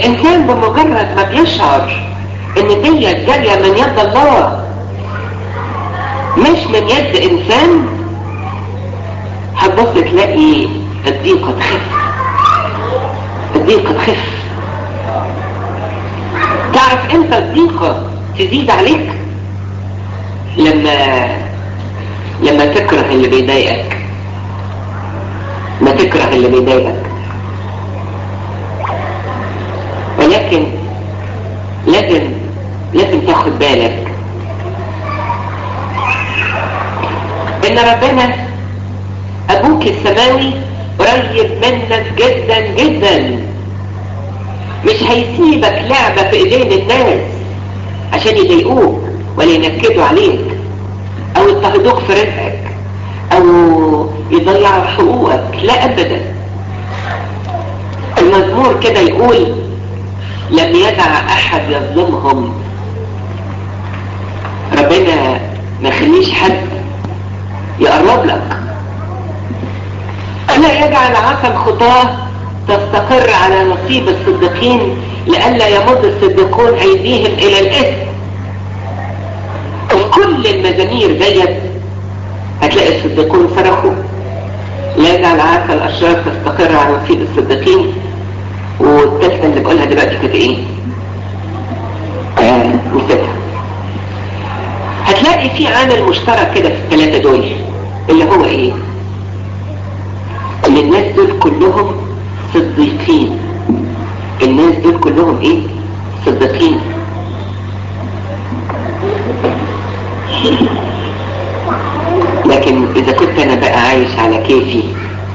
الانسان بمجرد ما بيشعر ان دي جارية من يد الله مش من يد انسان هتبص تلاقي الضيقة تخف الضيقة تخف تعرف امتى الضيقة تزيد عليك لما لما تكره اللي بيضايقك ما تكره اللي بيضايقك ولكن لازم لازم تاخد بالك ان ربنا ابوك السماوي قريب منك جدا جدا مش هيسيبك لعبة في ايدين الناس عشان يضايقوك ولا ينكدوا عليك او يضطهدوك في رزقك او يضيعوا حقوقك لا ابدا المزمور كده يقول لم يدع احد يظلمهم ربنا ما يخليش حد يقرب لك لا يجعل عصا الخطاه تستقر على نصيب الصديقين لئلا يمض الصديقون ايديهم الى الاثم كل المزامير ديت هتلاقي الصديقون صرخوا لا يجعل عسى الاشرار تستقر على نصيب الصديقين والثالثه اللي بقولها دلوقتي كانت ايه؟ آه نسيتها هتلاقي في عامل مشترك كده في الثلاثه دول اللي هو ايه؟ ان الناس دول كلهم صديقين الناس دول كلهم ايه؟ صديقين لكن اذا كنت انا بقى عايش على كيفي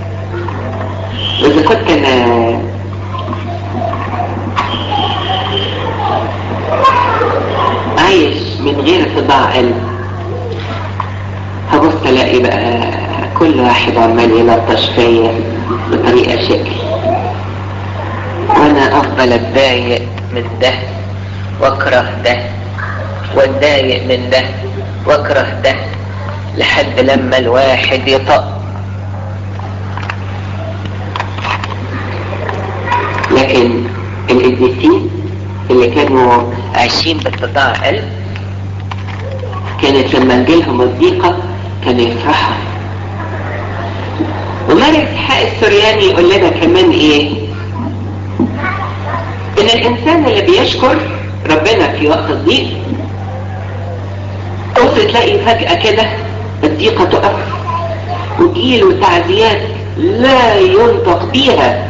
واذا كنت انا عايش من غير صداع قلب هبص الاقي بقى كل واحد عمال يلطش فيا بطريقه شكل وانا افضل اتضايق من ده واكره ده واتضايق من ده واكره ده لحد لما الواحد يطق لكن القديسين اللي كانوا عايشين باتضاع قلب كانت لما تجيلهم الضيقة كانوا يفرحوا وماري اسحاق السرياني يقول لنا كمان ايه ان الانسان اللي بيشكر ربنا في وقت الضيق تبص تلاقي فجأة كده الضيقة تقف وتجيله تعزيات لا ينطق بيها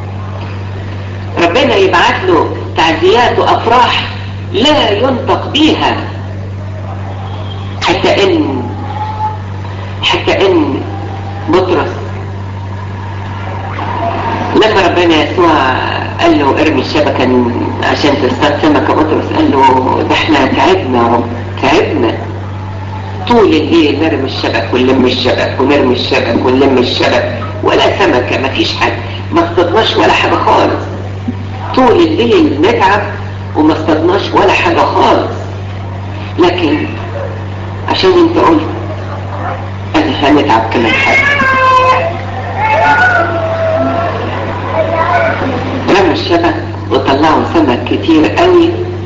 ربنا يبعت له تعزيات وافراح لا ينطق بيها حتى ان حتى ان بطرس لما ربنا يسوع قال له ارمي الشبكة عشان تصطاد سمكة بطرس قال له ده احنا تعبنا يا رب تعبنا طول الليل نرمي الشبك ونلم الشبك ونرمي الشبك ونلم الشبك ولا سمكة ما فيش حاجة ما اصطدناش ولا حاجة خالص طول الليل نتعب وما اصطدناش ولا حاجة خالص لكن عشان انت قلت انا هنتعب كمان حاجة رموا الشبك وطلعوا سمك كتير قوي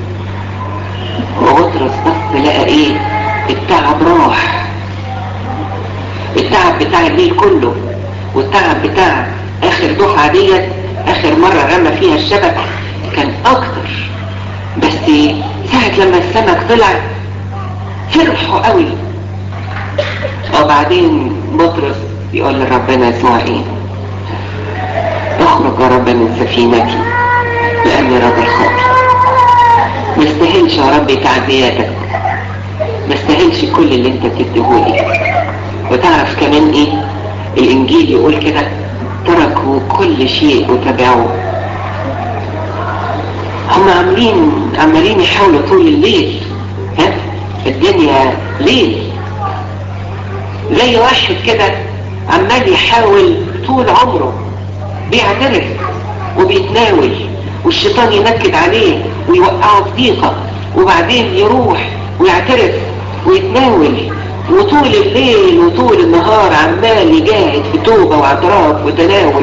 وبطرس بص لقى ايه التعب راح التعب بتاع الليل كله والتعب بتاع اخر دفعة ديت اخر مرة رمى فيها الشبك كان اكتر بس ساعة لما السمك طلع فرحوا قوي وبعدين بطرس يقول لربنا يسوع ايه اخرج يا رب من سفينتي لاني راجل خاطئ ما استاهلش يا رب تعزياتك ما استاهلش كل اللي انت بتديهولي وتعرف كمان ايه الانجيل يقول كده تركوا كل شيء وتبعوه هم عاملين عمالين يحاولوا طول الليل ها الدنيا ليل زي واحد كده عمال يحاول طول عمره بيعترف وبيتناول والشيطان ينكد عليه ويوقعه في ضيقة وبعدين يروح ويعترف ويتناول وطول الليل وطول النهار عمال يجاهد في توبة واعتراف وتناول